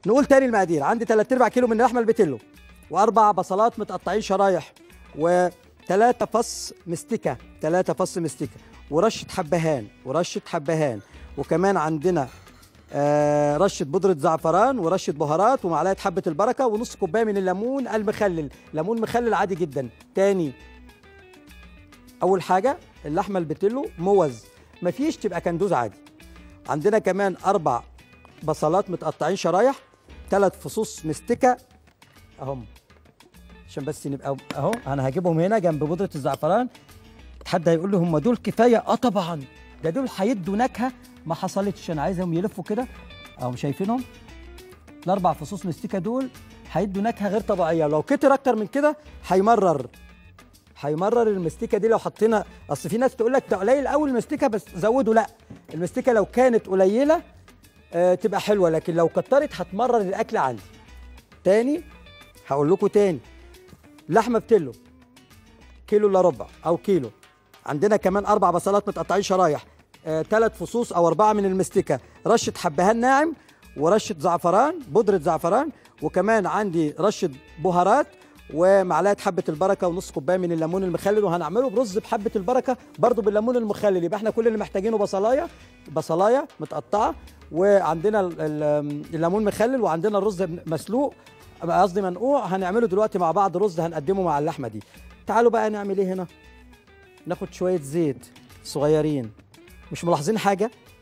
نقول تاني المقادير عندي 3 ارباع كيلو من اللحمه البتلو واربع بصلات متقطعين شرايح وثلاثة فص مستكه ثلاثة فص مستكه ورشه حبهان ورشه حبهان وكمان عندنا آه رشه بودره زعفران ورشه بهارات ومعلقه حبه البركه ونص كوبايه من الليمون المخلل ليمون مخلل عادي جدا تاني اول حاجه اللحمه البتلو موز مفيش تبقى كندوز عادي عندنا كمان اربع بصلات متقطعين شرايح ثلاث فصوص مستكه اهم عشان بس نبقى اهو انا هجيبهم هنا جنب بودره الزعفران حد هيقول لي هم دول كفايه اه طبعا ده دول هيدوا نكهه ما حصلتش انا عايزهم يلفوا كده اهم شايفينهم الاربع فصوص مستكه دول هيدوا نكهه غير طبيعيه لو كتر اكتر من كده هيمرر هيمرر المستكه دي لو حطينا اصل في ناس تقول لك ده قليل قوي المستكه بس زودوا لا المستكه لو كانت قليله آه تبقى حلوه لكن لو كترت هتمرر الاكل عندي تاني هقول لكم تاني لحمه بتلو كيلو الا ربع او كيلو عندنا كمان اربع بصلات متقطعين شرايح ثلاث آه فصوص او اربعه من المستكه رشه حبهان ناعم ورشه زعفران بودره زعفران وكمان عندي رشه بهارات ومعلقه حبه البركه ونص كوبايه من الليمون المخلل وهنعمله برز بحبه البركه برضو بالليمون المخلل يبقى احنا كل اللي محتاجينه بصلايه بصلايه متقطعه وعندنا الليمون مخلل وعندنا الرز مسلوق قصدي منقوع هنعمله دلوقتي مع بعض رز هنقدمه مع اللحمه دي تعالوا بقى نعمل ايه هنا ناخد شويه زيت صغيرين مش ملاحظين حاجه